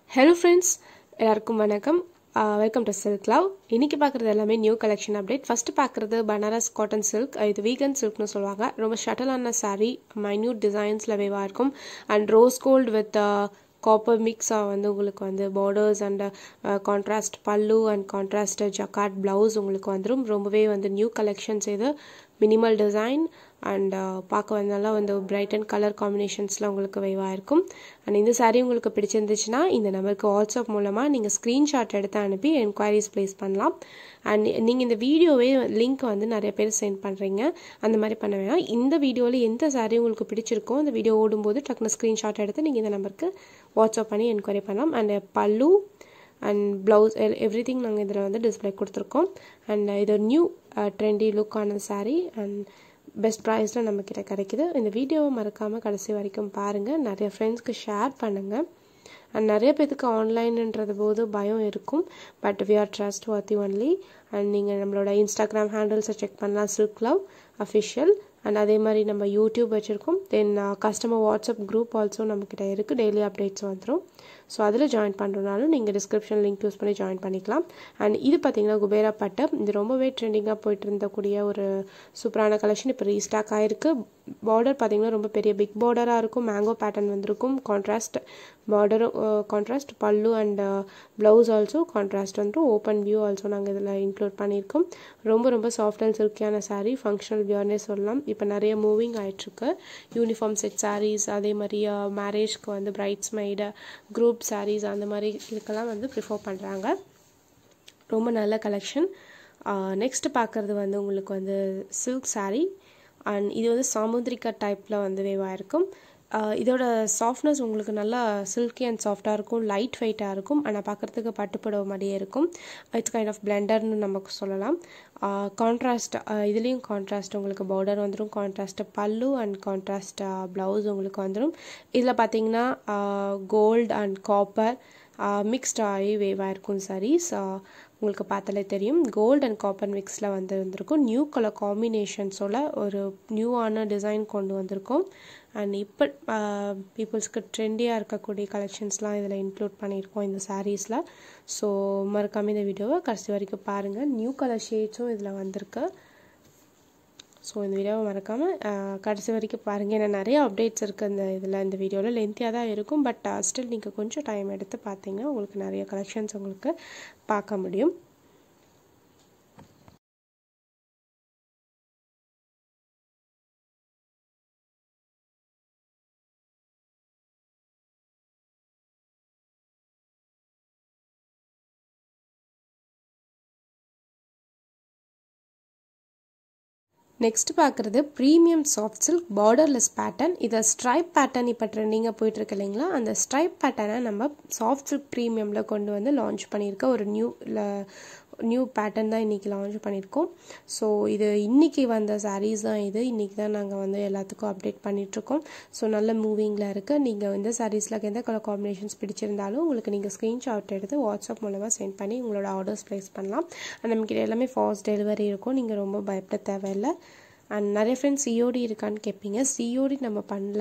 hello friends எல்லாருக்கும் வணக்கம் welcome to silk love இன்னைக்கு பார்க்குறது எல்லாமே நியூ கலெக்ஷன் அப்டேட் ஃபஸ்ட்டு பார்க்குறது பனாரஸ் காட்டன் சில்க் இது வீகன் சில்க்னு சொல்லுவாங்க ரொம்ப ஷட்டலான saree மைன்யூட் டிசைன்ஸில் வேவாக இருக்கும் and rose gold with copper மிக்ஸாக வந்து உங்களுக்கு வந்து borders and contrast pallu and contrast jacquard blouse உங்களுக்கு வந்துடும் ரொம்பவே வந்து நியூ கலெக்ஷன்ஸ் இது மினிமல் டிசைன் அண்ட் பார்க்க வந்து நல்லா வந்து பிரைட் அண்ட் கலர் காம்பினேஷன்ஸில் உங்களுக்கு வைவாக இருக்கும் அண்ட் இந்த saree உங்களுக்கு பிடிச்சிருந்துச்சுன்னா இந்த நம்பருக்கு வாட்ஸ்அப் மூலமாக நீங்கள் ஸ்க்ரீன்ஷாட் எடுத்து அனுப்பி என்கொயரிஸ் ப்ளேஸ் பண்ணலாம் அண்ட் நீங்கள் இந்த வீடியோவே லிங்க் வந்து நிறைய பேர் சென்ட் பண்ணுறீங்க அந்த மாதிரி பண்ண வேணாம் இந்த வீடியோவில் எந்த saree உங்களுக்கு பிடிச்சிருக்கோ அந்த வீடியோ ஓடும்போது டக்குனு ஸ்க்ரீன்ஷாட் எடுத்து நீங்கள் இந்த நம்பருக்கு வாட்ஸ்அப் பண்ணி என்கொயரி பண்ணலாம் அண்ட் பல்லு அண்ட் ப்ளவுஸ் எவ்ரி திங் நாங்கள் இதில் வந்து டிஸ்பிளே கொடுத்துருக்கோம் அண்ட் இது நியூ ட்ரெண்டி லுக்கான saree அண்ட் பெஸ்ட் ப்ரைஸில் நம்மக்கிட்ட கிடைக்குது இந்த வீடியோவை மறக்காமல் கடைசி வரைக்கும் பாருங்கள் நிறைய ஃப்ரெண்ட்ஸ்க்கு ஷேர் பண்ணுங்கள் அண்ட் நிறைய பேத்துக்கு ஆன்லைன்ன்றது போது பயம் இருக்கும் but we are trustworthy only and நீங்கள் நம்மளோட இன்ஸ்டாகிராம் ஹேண்டில்ஸை செக் பண்ணலாம் சில்க் லவ் அஃபிஷியல் அண்ட் அதே மாதிரி நம்ம யூடியூப் வச்சுருக்கோம் then customer WhatsApp group also நம்மக்கிட்ட இருக்குது டெய்லி அப்டேட்ஸ் வந்துடும் ஸோ அதில் ஜாயின் பண்ணுறதுனாலும் நீங்கள் டிஸ்கிரிப்ஷன் லிங்க் யூஸ் பண்ணி ஜாயின் பண்ணிக்கலாம் அண்ட் இது பார்த்தீங்கன்னா குபேரா பட்டு இது ரொம்பவே ட்ரெண்டிங்காக போயிட்டு இருந்தக்கூடிய ஒரு சூப்பரான கலெக்ஷன் இப்போ ரீஸ்டாக் ஆகிருக்கு பார்டர் பார்த்தீங்கன்னா ரொம்ப பெரிய பிக் பார்டராக இருக்கும் மேங்கோ பேட்டர்ன் வந்திருக்கும் கான்ட்ராஸ்ட் பார்டரும் contrast pallu and blouse also contrast வந்துடும் ஓப்பன் வியூ ஆல்சோ நாங்கள் இதில் இன்க்ளூட் பண்ணியிருக்கோம் ரொம்ப ரொம்ப சாஃப்ட் அண்ட் சில்கியான சாரீ ஃபங்க்ஷனல் வியர்னே சொல்லலாம் இப்போ நிறைய மூவிங் ஆகிட்டுருக்கு யூனிஃபார்ம் செட் சாரீஸ் அதே மாதிரி மேரேஜ்க்கு வந்து பிரைட்ஸ் மைடு குரூப் சாரீஸ் அந்த மாதிரி இதுக்கெல்லாம் வந்து ப்ரிஃபர் பண்ணுறாங்க ரொம்ப நல்ல கலெக்ஷன் நெக்ஸ்ட் பார்க்குறது வந்து உங்களுக்கு வந்து சில்க் சாரீ அண்ட் இது வந்து சாமுந்திரிக்கா டைப்பில் வந்து வேவாக இருக்கும் இதோட சாஃப்ட்னஸ் உங்களுக்கு நல்லா சில்கி அண்ட் சாஃப்டாக இருக்கும் லைட் வெயிட்டாக இருக்கும் ஆனால் பார்க்குறதுக்கு பட்டுப்படவை மாதிரியே இருக்கும் இட்ஸ் கைண்ட் ஆஃப் பிளெண்டர்னு நமக்கு சொல்லலாம் கான்ட்ராஸ்ட் இதுலேயும் கான்ட்ராஸ்ட் உங்களுக்கு பார்டர் வந்துடும் contrast pallu and contrast blouse உங்களுக்கு வந்துடும் இதில் பார்த்தீங்கன்னா கோல்டு அண்ட் காப்பர் மிக்ஸ்ட் ஆகி வேவாக இருக்கும் சாரீஸ் உங்களுக்கு பார்த்தாலே தெரியும் கோல்டு அண்ட் காப்பர் மிக்ஸில் வந்து வந்திருக்கும் நியூ கலர் காம்பினேஷன்ஸோட ஒரு நியூவான டிசைன் கொண்டு வந்திருக்கோம் அண்ட் இப்போ பீப்புள்ஸ்க்கு ட்ரெண்டியாக இருக்கக்கூடிய கலெக்ஷன்ஸ்லாம் இதில் இன்க்ளூட் பண்ணியிருக்கோம் இந்த சாரீஸில் ஸோ மறக்காமல் இந்த வீடியோவை கடைசி வரைக்கும் பாருங்கள் நியூ கலர் ஷேட்ஸும் இதில் வந்திருக்கு ஸோ இந்த வீடியோவை மறக்காமல் கடைசி வரைக்கும் பாருங்கள் ஏன்னா நிறைய அப்டேட்ஸ் இருக்குது இந்த இதில் இந்த வீடியோவில் லென்த்தியாக தான் இருக்கும் பட் ஸ்டில் நீங்கள் கொஞ்சம் டைம் எடுத்து பார்த்தீங்கன்னா உங்களுக்கு நிறைய கலெக்ஷன்ஸ் உங்களுக்கு பார்க்க முடியும் நெக்ஸ்ட் பார்க்குறது premium soft silk borderless pattern இதை ஸ்ட்ரைப் பேட்டர்ன் இப்போ ட்ரெண்டிங்காக போயிட்டுருக்கு இல்லைங்களா அந்த ஸ்ட்ரைப் பேட்டர்னை நம்ம சாஃப்ட் சில்க் ப்ரீமியமில் கொண்டு வந்து லான்ச் பண்ணியிருக்க ஒரு நியூ நியூ பேட்டர்ன் தான் இன்றைக்கி லான்ச் பண்ணியிருக்கோம் ஸோ இது இன்றைக்கி வந்த சாரீஸ் தான் இது இன்றைக்கி தான் நாங்கள் வந்து எல்லாத்துக்கும் அப்டேட் பண்ணிகிட்ருக்கோம் ஸோ நல்ல மூவிங்கில் இருக்குது நீங்கள் இந்த சாரீஸில் எந்த கலர் காம்பினேஷன்ஸ் பிடிச்சிருந்தாலும் உங்களுக்கு நீங்கள் ஸ்க்ரீன்ஷாட் எடுத்து வாட்ஸ்அப் மூலமாக சென்ட் பண்ணி உங்களோட ஆர்டர்ஸ் ப்ளேஸ் பண்ணலாம் அண்ட் நமக்கு எல்லாமே ஃபாஸ்ட் டெலிவரி இருக்கும் நீங்கள் ரொம்ப பயப்பட தேவையில்லை அண்ட் நிறைய ஃப்ரெண்ட்ஸ் சிஓடி இருக்கான்னு கேட்பீங்க சிஓடி நம்ம பண்ணல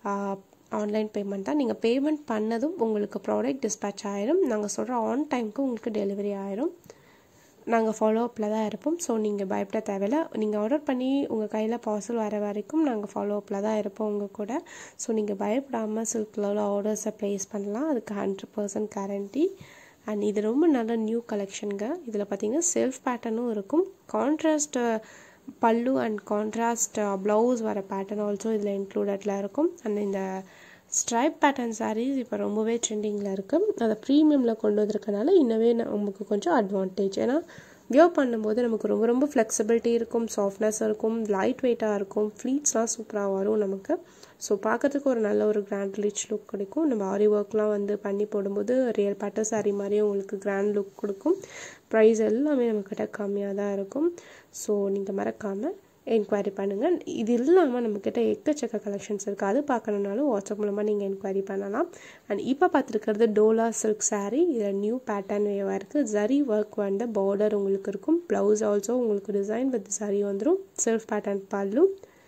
ஆன்லைன் பேமெண்ட் தான் நீங்கள் பேமெண்ட் பண்ணதும் உங்களுக்கு ப்ராடக்ட் டிஸ்பேச் ஆயிரும் நாங்கள் சொல்கிற ஆன் டைமுக்கு உங்களுக்கு டெலிவரி ஆயிரும் நாங்கள் ஃபாலோ அப்பில் தான் இருப்போம் ஸோ நீங்கள் பயப்பட தேவையில்லை நீங்கள் ஆர்டர் பண்ணி உங்கள் கையில் பார்சல் வர வரைக்கும் நாங்கள் ஃபாலோ அப்பில் தான் இருப்போம் உங்கள் கூட ஸோ நீங்கள் பயப்படாமல் சில்கில் ஆர்டர்ஸை ப்ளேஸ் பண்ணலாம் அதுக்கு ஹண்ட்ரட் பர்சன்ட் கேரண்டி அண்ட் இது ரொம்ப நல்ல நியூ கலெக்ஷனுங்க இதில் பார்த்தீங்கன்னா செல்ஃப் பேட்டர்னும் இருக்கும் contrast pallu and contrast blouse வர பேட்டர்ன் ஆல்சோ இதில் இன்க்ளூடடில் இருக்கும் அண்ட் இந்த ஸ்ட்ரைப் பேட்டர்ன் சாரீஸ் இப்போ ரொம்பவே ட்ரெண்டிங்கில் இருக்குது அதை ப்ரீமியமில் கொண்டு வந்திருக்கனால இன்னவே நமக்கு கொஞ்சம் அட்வான்டேஜ் ஏன்னா வியர் பண்ணும்போது நமக்கு ரொம்ப ரொம்ப ஃப்ளெக்சிபிலிட்டி இருக்கும் சாஃப்ட்னஸ் இருக்கும் லைட் வெயிட்டாக இருக்கும் ஃப்ளீட்ஸ்லாம் சூப்பராக வரும் நமக்கு ஸோ பார்க்கறதுக்கு ஒரு நல்ல ஒரு கிராண்ட் ரிச் லுக் கிடைக்கும் நம்ம ஆரி ஒர்க்லாம் வந்து பண்ணி போடும்போது ரியல் பட்டு சாரீ மாதிரியும் உங்களுக்கு கிராண்ட் லுக் கொடுக்கும் ப்ரைஸ் எல்லாமே நம்மக்கிட்ட கம்மியாக தான் இருக்கும் ஸோ நீங்கள் மறக்காமல் என்கொயரி பண்ணுங்கள் இது இல்லாமல் நம்மக்கிட்ட எக்கச்சக்க கலெக்ஷன்ஸ் இருக்குது அது பார்க்கணுன்னாலும் வாட்ஸ்அப் மூலமாக நீங்கள் என்கொயரி பண்ணலாம் அண்ட் இப்போ பார்த்துருக்கிறது டோலா சில்க் சாரீ இதில் நியூ பேட்டர்ன் வேவாக இருக்குது ஜரி ஒர்க் வந்து பார்டர் உங்களுக்கு இருக்கும் ப்ளவுஸ் ஆல்சோ உங்களுக்கு டிசைன் வித் சரி வந்துடும் self pattern pallu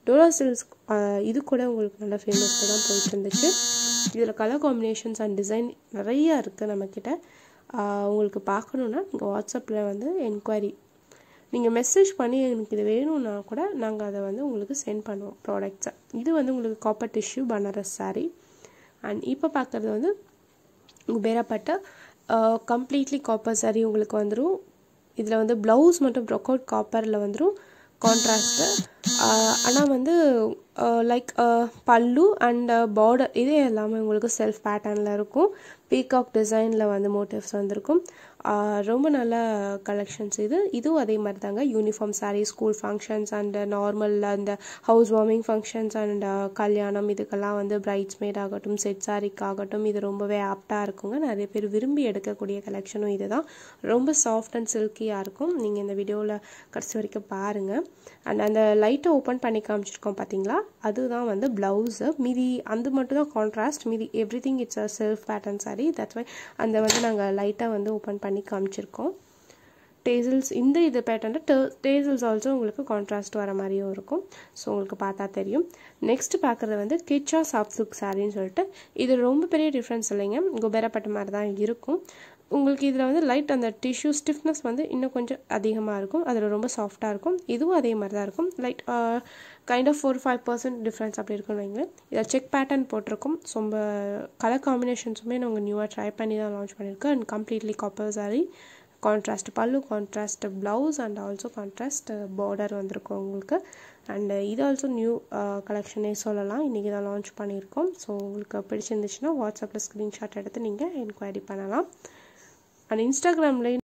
Dora silks இது கூட உங்களுக்கு நல்ல ஃபேமஸில் தான் போயிட்டு இருந்துச்சு இதில் கலர் காம்பினேஷன்ஸ் அண்ட் டிசைன் நிறையா இருக்குது நம்மக்கிட்ட உங்களுக்கு பார்க்கணுன்னா நீங்கள் வாட்ஸ்அப்பில் வந்து என்கொயரி நீங்கள் மெசேஜ் பண்ணி எனக்கு இது வேணும்னா கூட நாங்கள் அதை வந்து உங்களுக்கு சென்ட் பண்ணுவோம் ப்ராடக்ட்ஸை இது வந்து உங்களுக்கு copper tissue Banaras sari and இப்போ பார்க்குறது வந்து குபேராப்பட்ட கம்ப்ளீட்லி காப்பர் சாரீ உங்களுக்கு வந்துடும் இதில் வந்து ப்ளவுஸ் மட்டும் ப்ரொக் அவுட் காப்பரில் வந்துடும் கான்ட்ராஸ்ட்டு ஆனால் வந்து லைக் பல்லு அண்ட் பார்டர் இதே எல்லாமே உங்களுக்கு செல்ஃப் பேட்டர்னில் இருக்கும் பீகாக் டிசைனில் வந்து மோட்டிவ்ஸ் வந்திருக்கும் ரொம்ப நல்ல கலெக்ஷன்ஸ் இது இதுவும் அதே மாதிரி தாங்க uniform sari school functions and normal அந்த ஹவுஸ் வார்மிங் ஃபங்க்ஷன்ஸ் அண்ட் கல்யாணம் இதுக்கெல்லாம் வந்து பிரைட்ஸ் மேட் ஆகட்டும் செட் சாரிக்காகட்டும் இது ரொம்பவே ஆப்டாக இருக்குங்க நிறைய பேர் விரும்பி எடுக்கக்கூடிய கலெக்ஷனும் இதுதான் ரொம்ப சாஃப்ட் அண்ட் சில்கியாக இருக்கும் நீங்கள் இந்த வீடியோவில் கடைசி வரைக்கும் பாருங்கள் அண்ட் அந்த லைட்டை ஓப்பன் பண்ணி காமிச்சிருக்கோம் பார்த்தீங்களா அதுதான் வந்து ப்ளவுஸு மீதி அது மட்டும் தான் கான்ட்ராஸ்ட் மீதி everything it's a self pattern sari that's why அந்த வந்து நாங்கள் லைட்டாக வந்து ஓப்பன் பண்ணி காமிச்சிருக்கோம் டேசல்ஸ் இந்த இது பேட்டர்னில் டேசல்ஸ் ஆல்சோ உங்களுக்கு கான்ட்ராஸ்ட் வர மாதிரியும் இருக்கும் ஸோ உங்களுக்கு பார்த்தா தெரியும் நெக்ஸ்ட் பார்க்குறது வந்து கிச்சா சாஃப்ட் சில்க் சாரின்னு சொல்லிட்டு இது ரொம்ப பெரிய டிஃப்ரென்ஸ் இல்லைங்க குபேரப்பட்ட மாதிரி தான் இருக்கும் உங்களுக்கு இதில் வந்து லைட் அந்த டிஷ்யூ ஸ்டிஃப்னஸ் வந்து இன்னும் கொஞ்சம் அதிகமாக இருக்கும் அதில் ரொம்ப சாஃப்டாக இருக்கும் இதுவும் அதே மாதிரி தான் இருக்கும் light kind of four five percent difference அப்படி இருக்குன்னு வைங்களேன் இதில் செக் பேட்டர்ன் போட்டிருக்கும் ரொம்ப கலர் காம்பினேஷன்ஸுமே நாங்கள் நியூவாக ட்ரை பண்ணி தான் லான்ச் பண்ணியிருக்கோம் and completely copper sari contrast pallu contrast blouse and also contrast border வந்திருக்கும் உங்களுக்கு அண்ட் இது ஆல்சோ நியூ கலெக்ஷனே சொல்லலாம் இன்றைக்கி தான் லான்ச் பண்ணியிருக்கோம் ஸோ உங்களுக்கு பிடிச்சிருந்துச்சுன்னா வாட்ஸ்அப்பில் ஸ்க்ரீன்ஷாட் எடுத்து நீங்கள் என்கொயரி பண்ணலாம் அண்ட் இன்ஸ்டாகிராம்லேயும்